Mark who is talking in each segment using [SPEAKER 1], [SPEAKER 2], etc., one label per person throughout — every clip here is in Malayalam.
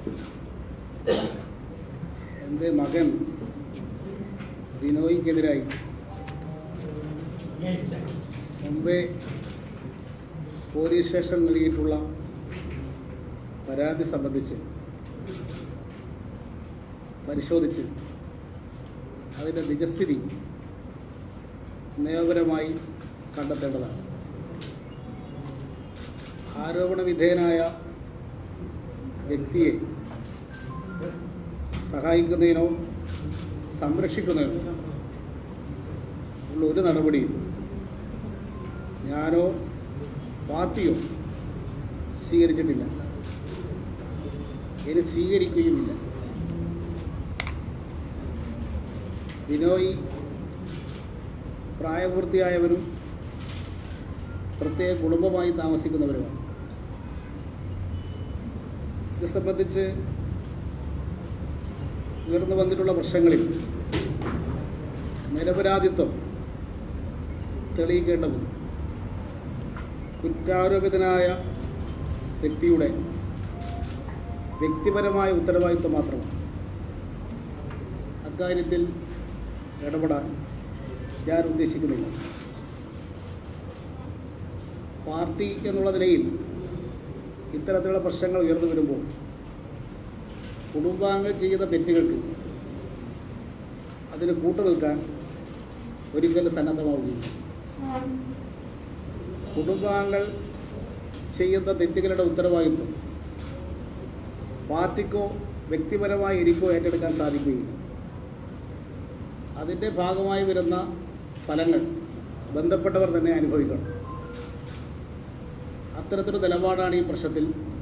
[SPEAKER 1] എൻ്റെ മകൻ ബിനോയ്ക്കെതിരായി മുമ്പേ പോലീസ് സ്റ്റേഷൻ നൽകിയിട്ടുള്ള പരാതി സംബന്ധിച്ച് പരിശോധിച്ച് അതിൻ്റെ നിജസ്ഥിതി നിയമപരമായി കണ്ടെത്തേണ്ടതാണ് ആരോപണ വിധേയനായ വ്യക്തിയെ സഹായിക്കുന്നതിനോ സംരക്ഷിക്കുന്നതിനോ ഉള്ള ഒരു നടപടിയും ഞാനോ പാർട്ടിയോ സ്വീകരിച്ചിട്ടില്ല ഇനി സ്വീകരിക്കുകയുമില്ല ബിനോയ് പ്രായപൂർത്തിയായവരും പ്രത്യേക കുടുംബമായി താമസിക്കുന്നവരുമാണ് ഇത് സംബന്ധിച്ച് ഉയർന്നു വന്നിട്ടുള്ള പ്രശ്നങ്ങളിൽ നിരപരാധിത്വം തെളിയിക്കേണ്ടത് കുറ്റാരോപിതനായ വ്യക്തിയുടെ വ്യക്തിപരമായ ഉത്തരവാദിത്വം മാത്രമാണ് അക്കാര്യത്തിൽ ഇടപെടാൻ ഞാൻ ഉദ്ദേശിക്കുന്നില്ല പാർട്ടി എന്നുള്ള നിലയിൽ ഇത്തരത്തിലുള്ള പ്രശ്നങ്ങൾ ഉയർന്നു വരുമ്പോൾ കുടുംബാംഗങ്ങൾ ചെയ്യുന്ന തെറ്റുകൾക്ക് അതിന് കൂട്ടുനിൽക്കാൻ ഒരിക്കലും സന്നദ്ധമാവുകയില്ല കുടുംബാംഗങ്ങൾ ചെയ്യുന്ന തെറ്റുകളുടെ ഉത്തരവാദിത്വം പാർട്ടിക്കോ വ്യക്തിപരമായി എനിക്കോ ഏറ്റെടുക്കാൻ സാധിക്കുകയില്ല അതിൻ്റെ ഭാഗമായി വരുന്ന ഫലങ്ങൾ ബന്ധപ്പെട്ടവർ തന്നെ അനുഭവിക്കണം അത്തരത്തിലൊരു നിലപാടാണ് ഈ പ്രശ്നത്തിൽ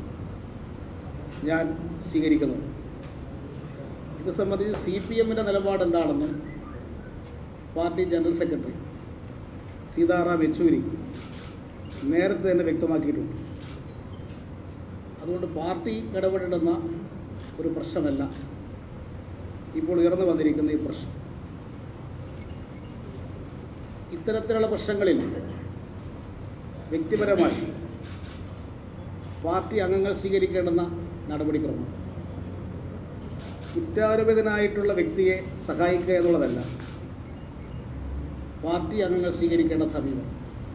[SPEAKER 1] ഞാൻ സ്വീകരിക്കുന്നത് ഇത് സംബന്ധിച്ച് സി പി എമ്മിൻ്റെ നിലപാട് എന്താണെന്ന് party general secretary Sitaram Yechury നേരത്തെ തന്നെ വ്യക്തമാക്കിയിട്ടുണ്ട് അതുകൊണ്ട് പാർട്ടി ഇടപെടേണ്ടുന്ന ഒരു പ്രശ്നമല്ല ഇപ്പോൾ ഉയർന്നു വന്നിരിക്കുന്ന ഈ പ്രശ്നം ഇത്തരത്തിലുള്ള പ്രശ്നങ്ങളിൽ വ്യക്തിപരമായി പാർട്ടി അംഗങ്ങൾ സ്വീകരിക്കേണ്ടുന്ന നടപടിക്രമം കുറ്റാരോപിതനായിട്ടുള്ള വ്യക്തിയെ സഹായിക്കുക എന്നുള്ളതല്ല പാർട്ടി അംഗങ്ങൾ സ്വീകരിക്കേണ്ട സമീപനം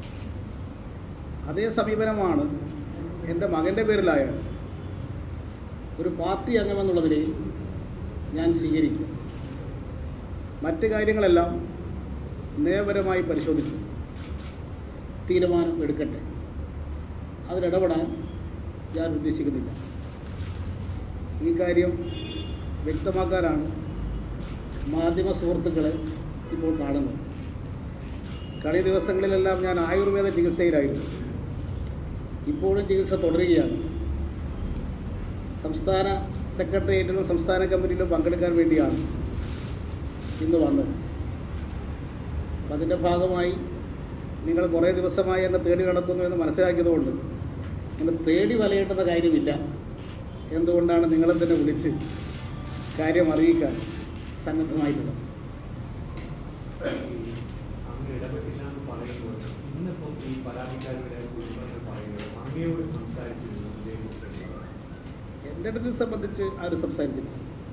[SPEAKER 1] അതേ സമീപനമാണ് എൻ്റെ മകൻ്റെ പേരിലായ ഒരു പാർട്ടി അംഗമെന്നുള്ള നിലയിൽ ഞാൻ സ്വീകരിക്കും മറ്റ് കാര്യങ്ങളെല്ലാം നിയമപരമായി പരിശോധിച്ച് തീരുമാനം എടുക്കട്ടെ അതിലിടപെടാൻ ഞാൻ ഉദ്ദേശിക്കുന്നില്ല ഈ കാര്യം വ്യക്തമാക്കാനാണ് മാധ്യമ സുഹൃത്തുക്കളെ ഇപ്പോൾ കാണുന്നത് കഴിഞ്ഞ ദിവസങ്ങളിലെല്ലാം ഞാൻ ആയുർവേദ ചികിത്സയിലായിരുന്നു ഇപ്പോഴും ചികിത്സ തുടരുകയാണ് സംസ്ഥാന സെക്രട്ടേറിയറ്റിലും സംസ്ഥാന കമ്മിറ്റിയിലും പങ്കെടുക്കാൻ വേണ്ടിയാണ് ഇന്ന് വന്നത് അപ്പം അതിൻ്റെ ഭാഗമായി നിങ്ങൾ കുറേ ദിവസമായി എന്നെ തേടി നടക്കുന്നു എന്ന് മനസ്സിലാക്കിയതുകൊണ്ട് നിങ്ങൾ തേടി വലയേണ്ടുന്ന കാര്യമില്ല എന്തുകൊണ്ടാണ് നിങ്ങളെ തന്നെ വിളിച്ച് കാര്യം അറിയിക്കാൻ സന്നദ്ധമായിട്ടുള്ളത്
[SPEAKER 2] അങ്ങ് ഇടപെട്ടില്ല എന്ന് പറയുമ്പോൾ ഇന്നിപ്പം ഈ പരാതിക്കാരുടെ കുടുംബങ്ങൾ പറയുന്നത് അങ്ങയോട് സംസാരിച്ചിരുന്നു ഇതേക്കുറിച്ച്
[SPEAKER 1] എൻ്റെ അടുത്ത് സംബന്ധിച്ച് ആരും സംസാരിച്ചില്ല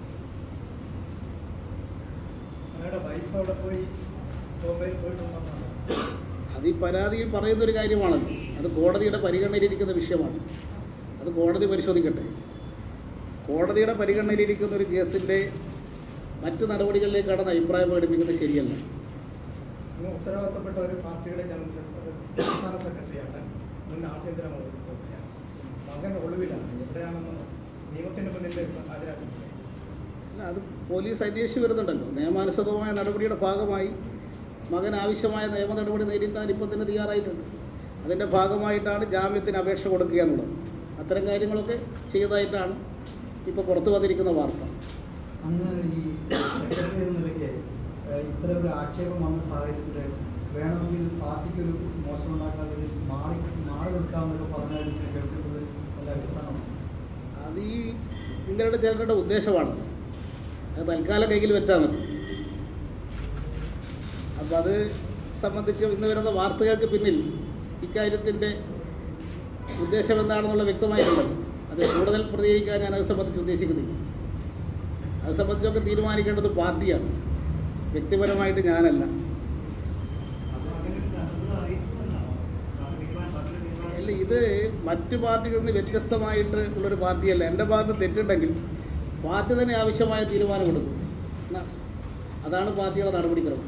[SPEAKER 3] അങ്ങയുടെ വൈഫ് അവിടെ പോയി ബോംബെയിൽ പോയിട്ടുണ്ടെന്നാണ്
[SPEAKER 1] അത് ഈ പരാതിയിൽ പറയുന്ന ഒരു കാര്യമാണല്ലോ അത് കോടതിയുടെ പരിഗണനയിലിരിക്കുന്ന വിഷയമാണ് അത് കോടതി പരിശോധിക്കട്ടെ കോടതിയുടെ പരിഗണനയിലിരിക്കുന്ന ഒരു കേസിൻ്റെ മറ്റ് നടപടികളിലേക്ക് കടന്ന് അഭിപ്രായം പ്രകടിപ്പിക്കുന്നത് ശരിയല്ല
[SPEAKER 3] അങ്ങ് ഉത്തരവാദിത്തപ്പെട്ട ഒരു പാർട്ടിയുടെ ജനറൽ സെക്രട്ടറി സംസ്ഥാന സെക്രട്ടറിയാണ് മുൻ ആഭ്യന്തര മന്ത്രിയാണ് മകൻ ഒളിവിലാണ് എവിടെയാണെന്ന് നിയമത്തിന് മുന്നിൽ ഹാജരാക്കിയിട്ടില്ല
[SPEAKER 1] അല്ല അത് പോലീസ് അന്വേഷിച്ച് വരുന്നുണ്ടല്ലോ നിയമാനുസൃതമായ നടപടിയുടെ ഭാഗമായി മകൻ ആവശ്യമായ നിയമ നടപടി നേരിടാൻ ഇപ്പം തന്നെ തയ്യാറായിട്ടുണ്ട് അതിൻ്റെ ഭാഗമായിട്ടാണ് ജാമ്യത്തിന് അപേക്ഷ കൊടുക്കുക എന്നുള്ളത് അത്തരം കാര്യങ്ങളൊക്കെ ചെയ്തതായിട്ടാണ് ഇപ്പോൾ പുറത്തു വന്നിരിക്കുന്ന വാർത്ത
[SPEAKER 4] അന്ന് ഈ സെക്രട്ടറി എന്ന നിലയ്ക്ക് ഏഹ്, ഇത്തരം ഒരു ആക്ഷേപം വന്ന സാഹചര്യത്തിൽ വേണമെങ്കിൽ പാർട്ടിക്ക് ഒരു മോശം ഉണ്ടാക്കാതെ ഇത് മാറി മാറി നിൽക്കാമെന്നൊക്കെ പറഞ്ഞാൽ കേൾക്കുന്നത് നല്ല അടിസ്ഥാനമാണ്
[SPEAKER 1] അത് ഈ നിങ്ങളുടെ ചിലരുടെ ഉദ്ദേശമാണ് അത് തൽക്കാലം കയ്യിൽ വെച്ചാൽ മതി അപ്പോൾ അത് സംബന്ധിച്ച് ഇന്ന് വരുന്ന വാർത്തകൾക്ക് പിന്നിൽ ഇക്കാര്യത്തിൻ്റെ ഉദ്ദേശം എന്താണെന്നുള്ള വ്യക്തമായിട്ടുണ്ടല്ലോ അത് കൂടുതൽ പ്രതികരിക്കാൻ ഞാൻ അത് സംബന്ധിച്ച് ഉദ്ദേശിക്കുന്നില്ല അത് സംബന്ധിച്ചൊക്കെ തീരുമാനിക്കേണ്ടത് പാർട്ടിയാണ് വ്യക്തിപരമായിട്ട് ഞാനല്ല
[SPEAKER 2] അപ്പോൾ അങ്ങനെ ഒരു സന്നദ്ധത അറിയിച്ചുകൊണ്ടാണോ പാർട്ടി തീരുമാനം പാർട്ടിയുടെ തീരുമാനം
[SPEAKER 1] അല്ല ഇത് മറ്റു പാർട്ടികളിൽ നിന്ന് വ്യത്യസ്തമായിട്ട് ഉള്ളൊരു പാർട്ടിയല്ല എൻ്റെ ഭാഗത്ത് തെറ്റുണ്ടെങ്കിൽ പാർട്ടി തന്നെ ആവശ്യമായ തീരുമാനമെടുക്കും എന്നാ- അതാണ് പാർട്ടിയുടെ നടപടിക്രമം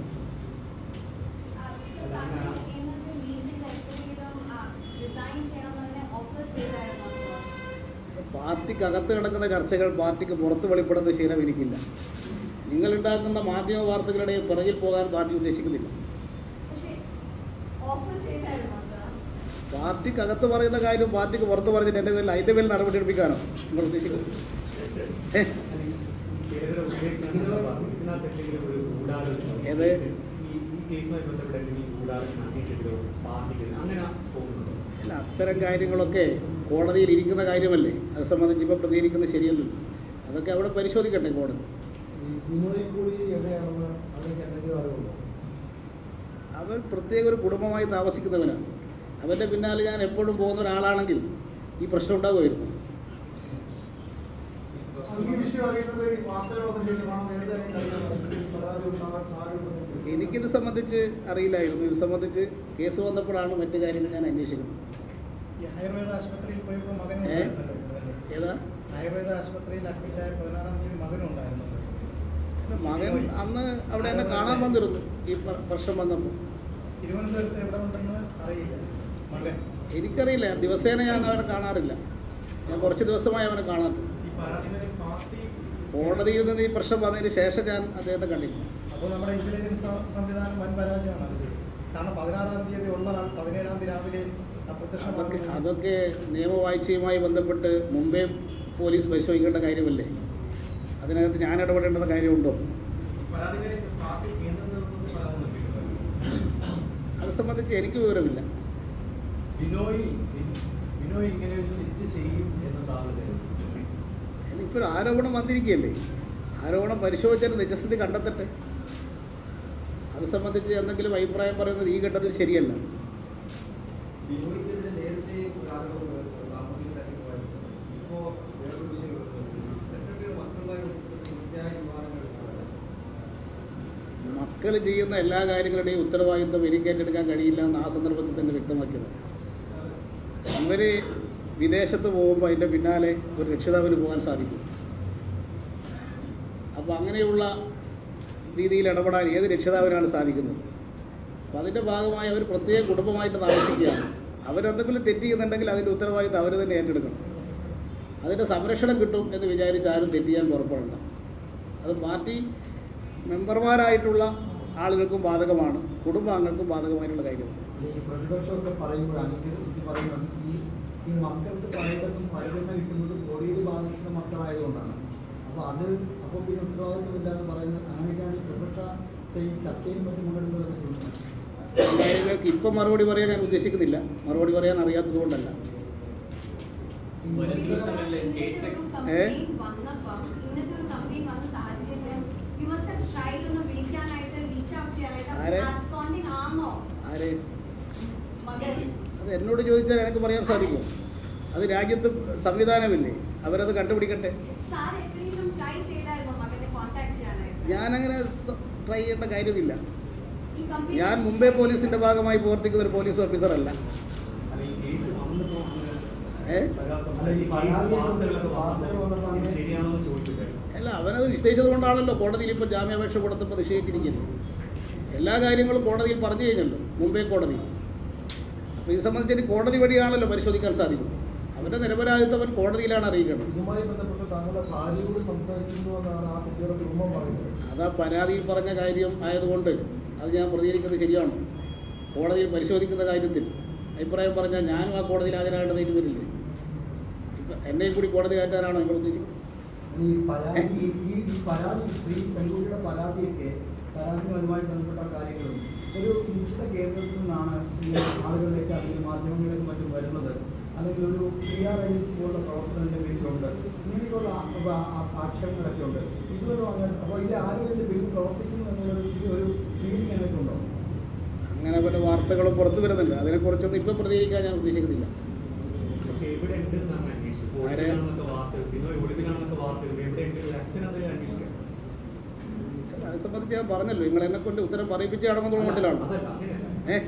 [SPEAKER 5] ഇന്നത്തെ മീറ്റിംഗ് എപ്പോഴെങ്കിലും റിസൈൻ ചെയ്യണമെന്ന് ഓഫർ ചെയ്തായിരുന്നോ സർ
[SPEAKER 1] പാർട്ടിക്കകത്ത് നടക്കുന്ന ചർച്ചകൾ പാർട്ടിക്ക് പുറത്ത് വെളിപ്പെടുന്ന ശീലം എനിക്കില്ല നിങ്ങളുണ്ടാക്കുന്ന മാധ്യമ വാർത്തകളുടെ പിറകിൽ പോകാൻ പാർട്ടി ഉദ്ദേശിക്കുന്നില്ല
[SPEAKER 5] പക്ഷേ ഓഫർ ചെയ്തായിരുന്നോ സർ
[SPEAKER 1] പാർട്ടിക്കകത്ത് പറയുന്ന കാര്യം പാർട്ടിക്ക് പുറത്ത് പറഞ്ഞിട്ട് എൻ്റെ പേരിൽ അതിൻ്റെ പേരിൽ നടപടി എടുപ്പിക്കാനോ നിങ്ങൾ ഉദ്ദേശിക്കുന്നത് ഏ?
[SPEAKER 2] ചിലരുടെ ഉദ്ദേശം ഇതിനകത്ത് എന്തെങ്കിലും ഒരു ഗൂഢാലോചന
[SPEAKER 1] ഏത്?
[SPEAKER 2] ഈ ഈ കേസുമായി ബന്ധപ്പെട്ട് എന്തെങ്കിലും ഗൂഢാലോചന അങ്ങേക്കെതിരോ പാർട്ടിക്ക് അങ്ങനെ പോകുന്നുണ്ടോ
[SPEAKER 1] അല്ല അത്തരം കാര്യങ്ങളൊക്കെ കോടതിയിൽ ഇരിക്കുന്ന കാര്യമല്ലേ അത് സംബന്ധിച്ച് ഇപ്പോൾ പ്രതികരിക്കുന്നത് ശരിയല്ലല്ലോ അതൊക്കെ അവിടെ പരിശോധിക്കട്ടെ കോടതി
[SPEAKER 4] ഈ വിനോദം കൂടി എവിടെയാണെന്ന് അതിലേക്ക് എന്തെങ്കിലും അറിവുണ്ടോ
[SPEAKER 1] അവൻ പ്രത്യേക ഒരു കുടുംബമായി താമസിക്കുന്നവനാണ് അവൻ്റെ പിന്നാലെ ഞാൻ എപ്പോഴും പോകുന്ന ഒരാളാണെങ്കിൽ ഈ പ്രശ്നം ഉണ്ടാകുമായിരുന്നു
[SPEAKER 3] ഈ വിഷയം അറിയുന്നത് ഈ വാർത്തകൾ വന്ന ശേഷമാണ് നേരത്തെ അറിയാൻ പരാതി ഉണ്ടാവാൻ സാധ്യത
[SPEAKER 1] എനിക്കിത് സംബന്ധിച്ച് അറിയില്ലായിരുന്നു ഇത് സംബന്ധിച്ച് കേസ് വന്നപ്പോഴാണ് മറ്റു കാര്യങ്ങൾ ഞാൻ അന്വേഷിക്കുന്നത്
[SPEAKER 3] ഈ ആയുർവേദ ആശുപത്രിയിൽ പോയപ്പോൾ മകനും
[SPEAKER 1] ഏ?
[SPEAKER 3] ഉണ്ടായിരുന്നല്ലോ അല്ലേ?
[SPEAKER 1] ഏതാ
[SPEAKER 3] ആയുർവേദ ആശുപത്രിയിൽ അഡ്മിറ്റ് ആയ പതിനാറാം തീയതി മകനും ഉണ്ടായിരുന്നല്ലോ
[SPEAKER 1] മകൻ അന്ന് അവിടെ എന്നെ കാണാൻ വന്നിരുന്നു ഈ പ്ര- പ്രശ്നം വന്നപ്പോൾ
[SPEAKER 3] തിരുവനന്തപുരത്ത് എവിടെ ഉണ്ടെന്ന് അറിയില്ല മകൻ
[SPEAKER 1] എനിക്കറിയില്ല ദിവസേന ഞാൻ അവനെ കാണാറില്ല ഞാൻ കുറച്ച് ദിവസമായി അവനെ കാണാത്ത
[SPEAKER 2] ഈ പരാതിക്കാരി പാർട്ടി
[SPEAKER 1] കോടതിയിൽ നിന്ന് ഈ പ്രശ്നം വന്നതിന് ശേഷം ഞാൻ അദ്ദേഹത്തെ കണ്ടില്ല
[SPEAKER 3] അപ്പോൾ നമ്മുടെ ഇന്റലിജൻസ് സ- സംവിധാനം വൻ പരാജയമാണ് അത് കാരണം പതിനാറാം തീയതി ഉള്ള ആൾ പതിനേഴാം തീയതി രാവിലെ
[SPEAKER 1] അതൊക്കെ
[SPEAKER 3] അപ്രത്യക്ഷമാകുന്നു
[SPEAKER 1] അതൊക്കെ നിയമവാഴ്ചയുമായി ബന്ധപ്പെട്ട് മുമ്പേ പോലീസ് പരിശോധിക്കേണ്ട കാര്യമല്ലേ അതിനകത്ത് ഞാൻ ഇടപെടേണ്ട കാര്യമുണ്ടോ
[SPEAKER 2] പരാതിക്കാരി പാർട്ടി കേന്ദ്ര നേതൃത്വത്തിൽ പരാതി നൽകിയിട്ടുണ്ട്
[SPEAKER 1] അത് സംബന്ധിച്ച് എനിക്ക് വിവരമില്ല
[SPEAKER 2] ബിനോയ് ബിനോയ് ഇങ്ങനെ ഒരു തെറ്റ് ചെയ്യും എന്ന് താങ്കൾ കരുതുന്നു
[SPEAKER 1] ഇപ്പോൾ ഒരു ആരോപണം വന്നിരിക്കുകയല്ലേ ആരോപണം പരിശോധിച്ചതിന് നിജസ്ഥിതി കണ്ടെത്തട്ടെ അത് സംബന്ധിച്ച് എന്തെങ്കിലും അഭിപ്രായം പറയുന്നത് ഈ ഘട്ടത്തിൽ ശരിയല്ല
[SPEAKER 4] ബിനോയ്ക്കെതിരെ നേരത്തെ ഒരു ആരോപണം വരുന്നത് സാമ്പത്തിക തട്ടിപ്പായിരുന്നു ഇപ്പോൾ വേറൊരു വിഷയം വരുന്നത് സെക്രട്ടറിയുടെ മക്കളുമായി ബന്ധപ്പെട്ട് കൃത്യമായ വിവാദങ്ങൾ
[SPEAKER 1] മക്കൾ ചെയ്യുന്ന എല്ലാ കാര്യങ്ങളുടെയും ഉത്തരവാദിത്വം എനിക്ക് ഏറ്റെടുക്കാൻ കഴിയില്ല എന്ന് ആ സന്ദർഭത്തിൽ തന്നെ വ്യക്തമാക്കിയത് ഇവർ വിദേശത്ത് പോകുമ്പോൾ അതിൻ്റെ പിന്നാലെ ഒരു രക്ഷിതാവിന് പോകാൻ സാധിക്കും അപ്പോൾ അങ്ങനെയുള്ള രീതിയിൽ ഇടപെടാൻ ഏത് രക്ഷിതാവിനാണ് സാധിക്കുന്നത് അപ്പോൾ അതിൻ്റെ ഭാഗമായി അവർ പ്രത്യേക കുടുംബമായിട്ട് താമസിക്കുകയാണ് അവരെന്തെങ്കിലും തെറ്റ് ചെയ്യുന്നുണ്ടെങ്കിൽ അതിൻ്റെ ഉത്തരവാദിത്വം അവർ തന്നെ ഏറ്റെടുക്കണം അതിൻ്റെ സംരക്ഷണം കിട്ടും എന്ന് വിചാരിച്ച് ആരും തെറ്റ് ചെയ്യാൻ പുറപ്പെടണ്ട അത് പാർട്ടി മെമ്പർമാരായിട്ടുള്ള ആളുകൾക്കും ബാധകമാണ് കുടുംബാംഗങ്ങൾക്കും ബാധകമായിട്ടുള്ള കാര്യമാണ്
[SPEAKER 4] ഈ പ്രതിപക്ഷമൊക്കെ പറയുമ്പോഴാണ് ഇത് ഇത് പറയുന്നത് ഈ ഈ മക്കൾക്ക് പലയിടത്തും പരിഗണന കിട്ടുന്നത് കോടിയേരി ബാലകൃഷ്ണ മക്കളായതുകൊണ്ടാണ് അപ്പോൾ അത് അപ്പോൾ പിന്നെ ഉത്തരവാദിത്വമില്ലാന്ന് പറയുന്നത് അങ്ങനെയൊക്കെയാണ് ഈ പ്രതിപക്ഷത്തെ ഈ ചർച്ചയും മറ്റും കൊണ്ടുവരുന്നതൊക്കെ ചോദിക്കുന്നത്
[SPEAKER 1] കാര്യങ്ങൾക്ക് ഇപ്പം മറുപടി പറയാൻ ഞാൻ ഉദ്ദേശിക്കുന്നില്ല മറുപടി പറയാൻ അറിയാത്തത് കൊണ്ടല്ല
[SPEAKER 5] വരും ദിവസങ്ങളിലെ സ്റ്റേറ്റ്
[SPEAKER 1] ഏ?
[SPEAKER 5] വന്നപ്പം ഇങ്ങനത്തെ ഒരു കംപ്ലൈന്റ് വന്ന സാഹചര്യത്തിൽ യു മസ്റ്റ് ഹാവ് ട്രൈഡ് ഒന്ന് വിളിക്കാനായിട്ട് റീച്ച് ഔട്ട്
[SPEAKER 1] ആരെ?
[SPEAKER 5] ചെയ്യാനായിട്ട് റെസ്പോണ്ടിങ് ആണോ
[SPEAKER 1] ആരെ
[SPEAKER 5] മകൻ
[SPEAKER 1] അത് എന്നോട് ചോദിച്ചാൽ എനിക്ക് പറയാൻ സാധിക്കും അത് രാജ്യത്ത് സംവിധാനമില്ലേ അവരത് കണ്ടുപിടിക്കട്ടെ
[SPEAKER 5] സാർ എപ്പോഴെങ്കിലും ട്രൈ ചെയ്തായിരുന്നോ മകനെ കോൺടാക്ട് ചെയ്യാനായിട്ട്
[SPEAKER 1] ഞാനങ്ങനെ ട്രൈ ചെയ്യേണ്ട കാര്യമില്ല
[SPEAKER 5] ഈ കംപ്ലൈന്റ്
[SPEAKER 1] ഞാൻ മുംബൈ പോലീസിൻ്റെ ഭാഗമായി പ്രവർത്തിക്കുന്ന ഒരു പോലീസ് ഓഫീസറല്ല
[SPEAKER 2] അല്ല ഈ കേസ് വന്നപ്പോൾ അങ്ങനെ
[SPEAKER 1] ഏ?
[SPEAKER 2] അല്ല, ഈ കേസ് വാർത്തകളൊക്കെ വന്നപ്പോൾ ഇത് ശരിയാണോ എന്ന് ചോദിച്ചില്ലേ
[SPEAKER 1] അല്ല അവനത് നിശ്ചയിച്ചത് കൊണ്ടാണല്ലോ കോടതിയിൽ ഇപ്പോൾ ജാമ്യാപേക്ഷ കൊടുത്തപ്പോൾ നിശ്ചയിച്ചിരിക്കുന്നത് എല്ലാ കാര്യങ്ങളും കോടതിയിൽ പറഞ്ഞു കഴിഞ്ഞല്ലോ മുംബൈ കോടതി അപ്പോൾ ഇത് സംബന്ധിച്ച് ഇനി കോടതി വഴിയാണല്ലോ പരിശോധിക്കാൻ സാധിക്കും അവൻ്റെ നിരപരാധിത്വം അവൻ കോടതിയിലാണ് അറിയിക്കേണ്ടത്
[SPEAKER 3] ഇതുമായി ബന്ധപ്പെട്ട് താങ്കളുടെ ഭാര്യയോട് സംസാരിച്ചിരുന്നു എന്നാണ് ആ കുട്ടിയുടെ കുടുംബം പറയുന്നത്
[SPEAKER 1] അത് ആ പരാതിയിൽ പറഞ്ഞ കാര്യം ആയതുകൊണ്ട് അത് ഞാൻ പ്രതികരിക്കുന്നത് ശരിയാണോ കോടതിയിൽ പരിശോധിക്കുന്ന കാര്യത്തിൽ അഭിപ്രായം പറഞ്ഞാൽ ഞാനും ആ കോടതിയിൽ ഹാജരാകേണ്ടതായിട്ട് വരില്ലേ ഇപ്പം എന്നെയും കൂടി കോടതി കയറ്റാനാണോ നിങ്ങൾ ഉദ്ദേശിക്കുന്നത്
[SPEAKER 4] ഈ പരാതി ഈ ഈ പരാതി സ്ത്രീ പെൺകുട്ടിയുടെ പരാതിയൊക്കെ പരാതിയും അതുമായി ബന്ധപ്പെട്ട കാര്യങ്ങളും ഒരു നിശ്ചിത കേന്ദ്രത്തിൽ നിന്നാണ് ഈ ആളുകളിലേക്ക് അല്ലെങ്കിൽ മാധ്യമങ്ങളിലേക്ക് മറ്റും വരുന്നത് അല്ലെങ്കിൽ ഒരു പി ആർ ഏജൻസി പോലുള്ള പ്രവർത്തനത്തിന്റെ വീട്ടിലുണ്ട് ഇങ്ങനെയൊക്കെയുള്ള ആ- ആ- ആ- ആക്ഷേപങ്ങളൊക്കെ ഉണ്ട് ഇതുവരെ അങ്ങനെ അപ്പോൾ ഇത് ആരോഗ്യത്തിന്റെ ബില്ല് പ്രവർത്തിക്കുന്നു എന്നുള്ളൊരു ഒരു- ഒരു ഫീലിംഗ് എനിക്കുണ്ടോ
[SPEAKER 1] അങ്ങനെ പല വാർത്തകളും പുറത്തു വരുന്നുണ്ട് അതിനെക്കുറിച്ചൊന്നും ഇപ്പം പ്രതികരിക്കാൻ ഞാൻ ഉദ്ദേശിക്കുന്നില്ല
[SPEAKER 2] പക്ഷേ എവിടെ ഉണ്ട് എന്നാണ് അന്വേഷിച്ചത് ഒളിവിലാണെന്നൊക്കെ വാർത്തകൾ ബിനോയ് ഒളിവിലാണെന്നൊക്കെ വാർത്തകൾ എവിടെയെങ്കിലും ഒരു അച്ഛൻ അതിനെ അന്വേഷിക്കാം
[SPEAKER 1] അത് സംബന്ധിച്ച് ഞാൻ പറഞ്ഞല്ലോ നിങ്ങൾ എന്നെ കൊണ്ട് ഉത്തരം പറയിപ്പിച്ചാണെന്നുള്ള മട്ടിലാണ്
[SPEAKER 2] അതല്ല അങ്ങനെയല്ല
[SPEAKER 1] ഏ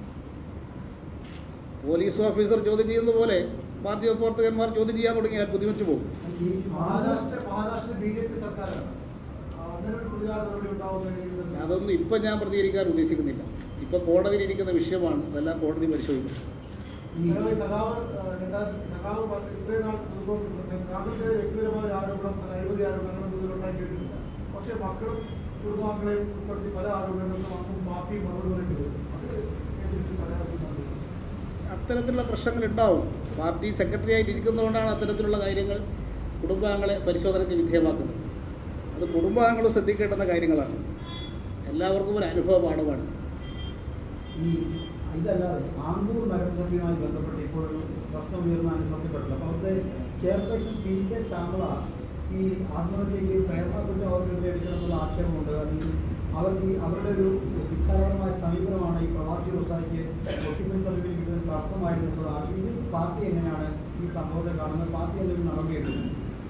[SPEAKER 1] പോലീസ് ഓഫീസർ ചോദ്യം ചെയ്യുന്ന പോലെ മാധ്യമ പ്രവർത്തകന്മാർ ചോദ്യം ചെയ്യാൻ തുടങ്ങിയാൽ ബുദ്ധിമുട്ട് പോകും
[SPEAKER 4] ഈ
[SPEAKER 3] Maharashtra Maharashtra B J P സർക്കാരാണ് അങ്ങനെ ഒരു പ്രതികാര നടപടി ഉണ്ടാവുന്ന
[SPEAKER 1] അതൊന്നും ഇപ്പം ഞാൻ പ്രതികരിക്കാൻ ഉദ്ദേശിക്കുന്നില്ല ഇപ്പം കോടതിയിൽ ഇരിക്കുന്ന വിഷയമാണ് അതെല്ലാം കോടതി പരിശോധിക്കും
[SPEAKER 4] ഈ
[SPEAKER 3] സഖാവ് സഖാവ് രണ്ടായിരത്തി സഖാവ് പത്ത് ഇത്രയും നാൾ ഇതിപ്പോൾ താങ്കൾക്ക് വ്യക്തിപരമായ ഒരു ആരോപണം പല അഴിമതി ആരോപണങ്ങളും ഇതിലുണ്ടാക്കിയിട്ടില്ല പക്ഷേ മക്കളും കുടുംബാംഗങ്ങളെയും ഉൾപ്പെടുത്തി പല ആരോപണങ്ങളും നമുക്ക് മാഫി മറുപടി പറയേണ്ടി വരും അത് ഏകദേശം പരാജയപ്പെടുന്നത്
[SPEAKER 1] അത്തരത്തിലുള്ള പ്രശ്നങ്ങൾ ഉണ്ടാവും പാർട്ടി സെക്രട്ടറി ആയിട്ട് ഇരിക്കുന്നതുകൊണ്ടാണ് അത്തരത്തിലുള്ള കാര്യങ്ങൾ കുടുംബാംഗങ്ങളെ പരിശോധനയ്ക്ക് വിധേയമാക്കുന്നത് അത് കുടുംബാംഗങ്ങൾ ശ്രദ്ധിക്കേണ്ടുന്ന കാര്യങ്ങളാണ് എല്ലാവർക്കും ഒരു അനുഭവ പാഠമാണ്
[SPEAKER 4] ഈ ഇതല്ലാതെ ആന്തൂർ നഗരസഭയുമായി ബന്ധപ്പെട്ട് ഇപ്പോൾ ഒരു പ്രശ്നം ഉയർന്നാണ് സത്യപ്പെട്ടില്ല അപ്പോൾ അവിടുത്തെ ചെയർപേഴ്സൺ പി കെ ശ്യാമള ഈ ആത്മഹത്യക്ക് പ്രയത്നപ്പെട്ട് അവർക്കെതിരെ എടുക്കണമെന്നുള്ള ആക്ഷേപമുണ്ട് അതിൽ അവർക്ക് ഈ അവരുടെ ഒരു ധിക്കാരപരമായ സമീപനമാണ് ഈ പ്രവാസി വ്യവസായിക്ക് ഒക്യുപ്പൻസ് സർട്ടിഫിക്കറ്റ് തടസ്സമായിരുന്നുള്ള ആക്ഷേപം ഇത് പാർട്ടി എങ്ങനെയാണ് ഈ സംഭവത്തെ കാണുന്നത് പാർട്ടി എന്തെങ്കിലും നടപടിയെടുക്കുന്നു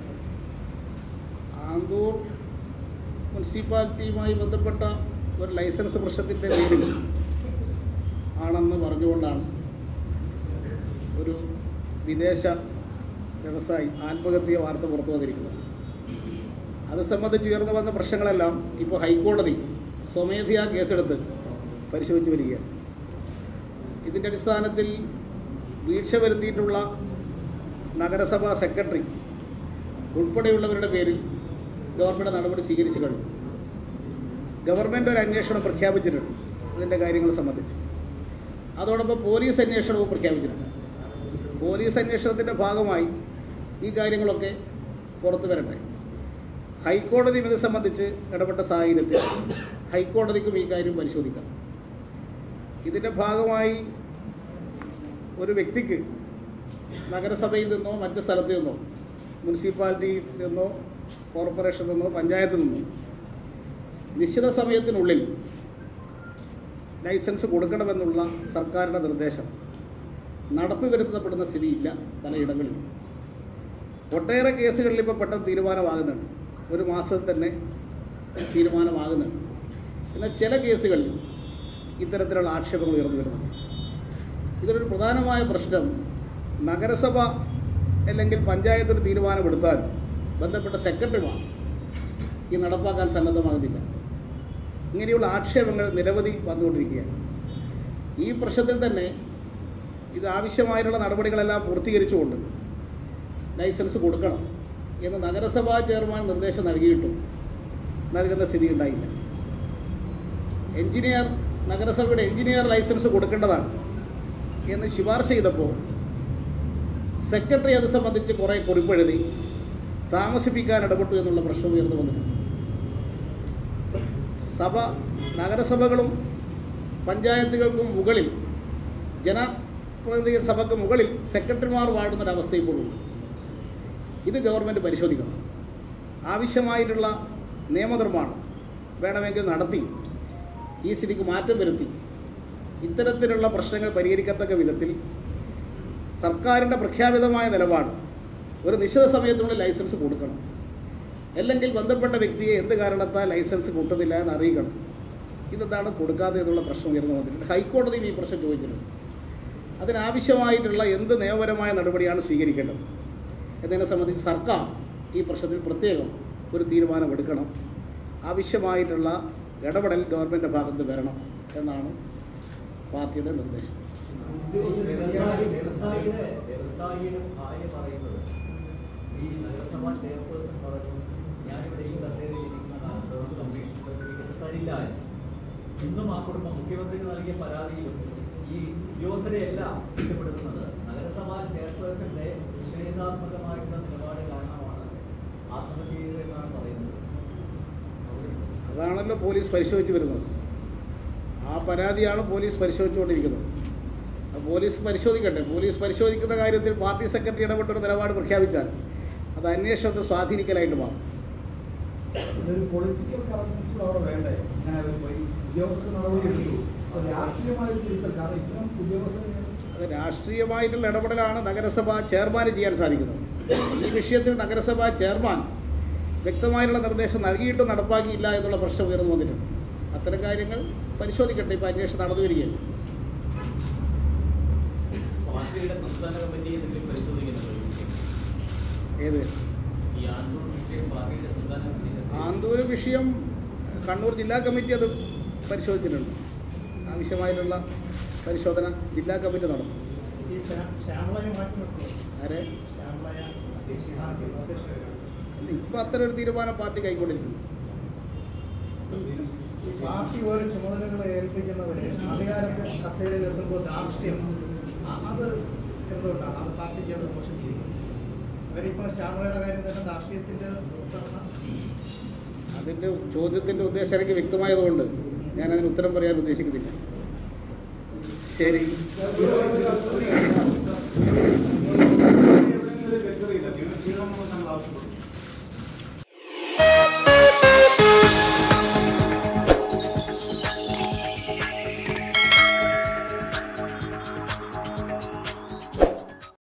[SPEAKER 1] ആന്തൂർ മുനിസിപ്പാലിറ്റിയുമായി ബന്ധപ്പെട്ട ഒരു ലൈസൻസ് പ്രശ്നത്തിൻ്റെ പേരിൽ ആണെന്ന് പറഞ്ഞുകൊണ്ടാണ് ഒരു വിദേശ വ്യവസായി ആത്മഹത്യ വാർത്ത പുറത്തു വന്നിരിക്കുന്നത് അത് സംബന്ധിച്ച് ഉയർന്നു വന്ന പ്രശ്നങ്ങളെല്ലാം ഇപ്പോൾ ഹൈക്കോടതി സ്വമേധയാ കേസെടുത്ത് പരിശോധിച്ച് വരികയാണ് ഇതിൻ്റെ അടിസ്ഥാനത്തിൽ വീഴ്ച വരുത്തിയിട്ടുള്ള നഗരസഭാ സെക്രട്ടറി ഉൾപ്പെടെയുള്ളവരുടെ പേരിൽ ഗവൺമെൻറ് നടപടി സ്വീകരിച്ചു കഴിഞ്ഞു ഗവൺമെൻറ് ഒരു അന്വേഷണം പ്രഖ്യാപിച്ചിട്ടുണ്ട് ഇതിൻ്റെ കാര്യങ്ങൾ സംബന്ധിച്ച് അതോടൊപ്പം പോലീസ് അന്വേഷണവും പ്രഖ്യാപിച്ചിട്ടുണ്ട് പോലീസ് അന്വേഷണത്തിൻ്റെ ഭാഗമായി ഈ കാര്യങ്ങളൊക്കെ പുറത്തു വരട്ടെ ഹൈക്കോടതി ഇത് സംബന്ധിച്ച് ഇടപെട്ട സാഹചര്യത്തിൽ ഹൈക്കോടതിക്കും ഈ കാര്യം പരിശോധിക്കാം ഇതിൻ്റെ ഭാഗമായി ഒരു വ്യക്തിക്ക് നഗരസഭയിൽ നിന്നോ മറ്റ് സ്ഥലത്ത് നിന്നോ മുനിസിപ്പാലിറ്റിയിൽ നിന്നോ കോർപ്പറേഷനിൽ നിന്നോ പഞ്ചായത്തിൽ നിന്നോ നിശ്ചിത സമയത്തിനുള്ളിൽ ലൈസൻസ് കൊടുക്കണമെന്നുള്ള സർക്കാരിൻ്റെ നിർദ്ദേശം നടപ്പു വരുത്തപ്പെടുന്ന സ്ഥിതിയില്ല പലയിടങ്ങളിലും ഒട്ടേറെ കേസുകളിൽ ഇപ്പോൾ പെട്ടെന്ന് തീരുമാനമാകുന്നുണ്ട് ഒരു മാസത്തിൽ തന്നെ തീരുമാനമാകുന്നുണ്ട് എന്നാൽ ചില കേസുകളിൽ ഇത്തരത്തിലുള്ള ആക്ഷേപങ്ങൾ ഉയർന്നു വരുന്നുണ്ട് ഇതിലൊരു പ്രധാനമായ പ്രശ്നം നഗരസഭ അല്ലെങ്കിൽ പഞ്ചായത്തിന് തീരുമാനമെടുത്താൽ ബന്ധപ്പെട്ട സെക്രട്ടറിമാർ ഈ നടപ്പാക്കാൻ സന്നദ്ധമാകുന്നില്ല ഇങ്ങനെയുള്ള ആക്ഷേപങ്ങൾ നിരവധി വന്നുകൊണ്ടിരിക്കുകയാണ് ഈ പ്രശ്നത്തിൽ തന്നെ ഇത് ആവശ്യമായിട്ടുള്ള നടപടികളെല്ലാം പൂർത്തീകരിച്ചുകൊണ്ട് ലൈസൻസ് കൊടുക്കണം എന്ന് നഗരസഭാ ചെയർമാൻ നിർദ്ദേശം നൽകിയിട്ടും നൽകുന്ന സ്ഥിതി ഉണ്ടായില്ല എഞ്ചിനീയർ നഗരസഭയുടെ എഞ്ചിനീയർ ലൈസൻസ് കൊടുക്കേണ്ടതാണ് എന്ന് ശുപാർശ ചെയ്തപ്പോൾ സെക്രട്ടറി അത് സംബന്ധിച്ച് കുറേ കുറിപ്പെഴുതി താമസിപ്പിക്കാൻ ഇടപെട്ടു എന്നുള്ള പ്രശ്നം ഉയർന്നു വന്നിട്ടുണ്ട് സഭ നഗരസഭകളും പഞ്ചായത്തുകൾക്കും മുകളിൽ ജനപ്രതിനിധി സഭയ്ക്ക് മുകളിൽ സെക്രട്ടറിമാർ വാഴുന്നൊരവസ്ഥ ഇപ്പോഴുണ്ട് ഇത് ഗവൺമെൻറ് പരിശോധിക്കണം ആവശ്യമായിട്ടുള്ള നിയമനിർമ്മാണം വേണമെങ്കിൽ നടത്തി ഈ സ്ഥിതിക്ക് മാറ്റം വരുത്തി ഇത്തരത്തിലുള്ള പ്രശ്നങ്ങൾ പരിഹരിക്കത്തക്ക വിധത്തിൽ സർക്കാരിൻ്റെ പ്രഖ്യാപിതമായ നിലപാട് ഒരു നിശ്ചിത സമയത്തിനുള്ളിൽ ലൈസൻസ് കൊടുക്കണം അല്ലെങ്കിൽ ബന്ധപ്പെട്ട വ്യക്തിയെ എന്ത് കാരണത്താൽ ലൈസൻസ് കൂട്ടുന്നില്ല എന്ന് അറിയിക്കണം ഇതെന്താണ് കൊടുക്കാതെ എന്നുള്ള പ്രശ്നം ഉയർന്നു വന്നിട്ടുണ്ട് ഹൈക്കോടതിയിൽ ഈ പ്രശ്നം ചോദിച്ചിട്ടുണ്ട് അതിനാവശ്യമായിട്ടുള്ള എന്ത് നിയമപരമായ നടപടിയാണ് സ്വീകരിക്കേണ്ടത് എന്നതിനെ സംബന്ധിച്ച് സർക്കാർ ഈ പ്രശ്നത്തിൽ പ്രത്യേകം ഒരു തീരുമാനമെടുക്കണം ആവശ്യമായിട്ടുള്ള ഇടപെടൽ ഗവൺമെൻറ് ഭാഗത്ത് വരണം എന്നാണ് പാർട്ടിയുടെ നിർദ്ദേശം
[SPEAKER 6] വ്യവസായി വ്യവസായിയുടെ വ്യവസായിയുടെ ഭാര്യ പറയുന്നത് ഈ നഗരസഭാ ചെയർപേഴ്സൺ പറഞ്ഞു ഞാനിവിടെ ഈ കസേരയിൽ ഇരിക്കുന്ന കാലത്തോട് കമ്മീഷൻ സർട്ടിഫിക്കറ്റ് തരില്ല എന്ന്. ഇന്നും ആ കുടുംബം മുഖ്യമന്ത്രിക്ക് നൽകിയ പരാതിയിലും ഈ ഉദ്യോഗസ്ഥരെയെല്ലാം കുറ്റപ്പെടുത്തുന്നത് നഗരസഭാ ചെയർപേഴ്സന്റെ നിഷേധാത്മകമായിട്ടുള്ള നിലപാട് കാരണമാണ് ആത്മഹത്യ ചെയ്തതെന്നാണ് പറയുന്നത്
[SPEAKER 1] അതാണല്ലോ പോലീസ് പരിശോധിച്ച് വരുന്നത് ആ പരാതിയാണ് പോലീസ് പരിശോധിച്ചുകൊണ്ടിരിക്കുന്നത് അത് പോലീസ് പരിശോധിക്കട്ടെ പോലീസ് പരിശോധിക്കുന്ന കാര്യത്തിൽ പാർട്ടി സെക്രട്ടറി ഇടപെട്ടൊരു നിലപാട് പ്രഖ്യാപിച്ചാൽ അത് അന്വേഷണത്തെ സ്വാധീനിക്കലായിട്ട് മാറും
[SPEAKER 4] ഇതൊരു പൊളിറ്റിക്കൽ കറക്റ്റ്നസ് കൂടെ അവിടെ വേണ്ടേ ഇങ്ങനെ ഒരു പോയി ഉദ്യോഗസ്ഥർ നടപടി എടുത്തു അത് രാഷ്ട്രീയമായ ഒരു തിരുത്തൽ കാരണം ഇത്തരം ഉദ്യോഗസ്ഥർ
[SPEAKER 1] അത് രാഷ്ട്രീയമായിട്ടുള്ള ഇടപെടലാണ് നഗരസഭ ചെയർമാന് ചെയ്യാൻ സാധിക്കുന്നത് ഈ വിഷയത്തിൽ നഗരസഭാ ചെയർമാൻ വ്യക്തമായുള്ള നിർദ്ദേശം നൽകിയിട്ടും നടപ്പാക്കിയില്ല എന്നുള്ള പ്രശ്നം ഉയർന്നു വന്നിട്ടുണ്ട് അത്തരം കാര്യങ്ങൾ പരിശോധിക്കട്ടെ ഇപ്പോൾ അന്വേഷണം നടന്നു വരികയല്ലേ
[SPEAKER 6] പാർട്ടിയുടെ സംസ്ഥാന കമ്മിറ്റി എന്തെങ്കിലും പരിശോധിക്കുന്നുണ്ടോ ഈ വിഷയം?
[SPEAKER 1] ഏത്
[SPEAKER 6] ഈ ആന്തൂർ വിഷയം പാർട്ടിയുടെ സംസ്ഥാന കമ്മിറ്റി
[SPEAKER 1] ആന്തൂർ വിഷയം കണ്ണൂർ ജില്ലാ കമ്മിറ്റി അത് പരിശോധിച്ചിട്ടുണ്ട് ആവശ്യമായിട്ടുള്ള പരിശോധന ജില്ലാ കമ്മിറ്റി നടത്തും
[SPEAKER 3] ഈ ശ്യാമളയെ മാറ്റി നിർത്തുമോ
[SPEAKER 1] ആരെ
[SPEAKER 3] ശ്യാമളയ അധ്യക്ഷ
[SPEAKER 1] ഇപ്പം അത്തരം ഒരു തീരുമാനം പാർട്ടി കൈക്കൊണ്ടിരിക്കുന്നു
[SPEAKER 3] പാർട്ടി ഓരോ ചുമതലകളെ ഏൽപ്പിക്കുന്നവരെ അധികാരത്തിൽ കസേരയിൽ എത്തുമ്പോൾ ധാർഷ്ട്യം അ- അത് എന്തുകൊണ്ടാണ് അത് പാർട്ടിക്ക് അത് മോശം ചെയ്യും അവരിപ്പോൾ ശ്യാമളയുടെ കാര്യം തന്നെ ധാർഷ്ട്യത്തിൻ്റെ പുറത്താണ്
[SPEAKER 1] അതിൻ്റെ ചോദ്യത്തിൻ്റെ ഉദ്ദേശം എനിക്ക് വ്യക്തമായതുകൊണ്ട് ഞാൻ അതിന് ഉത്തരം പറയാൻ ഉദ്ദേശിക്കുന്നില്ല ശരി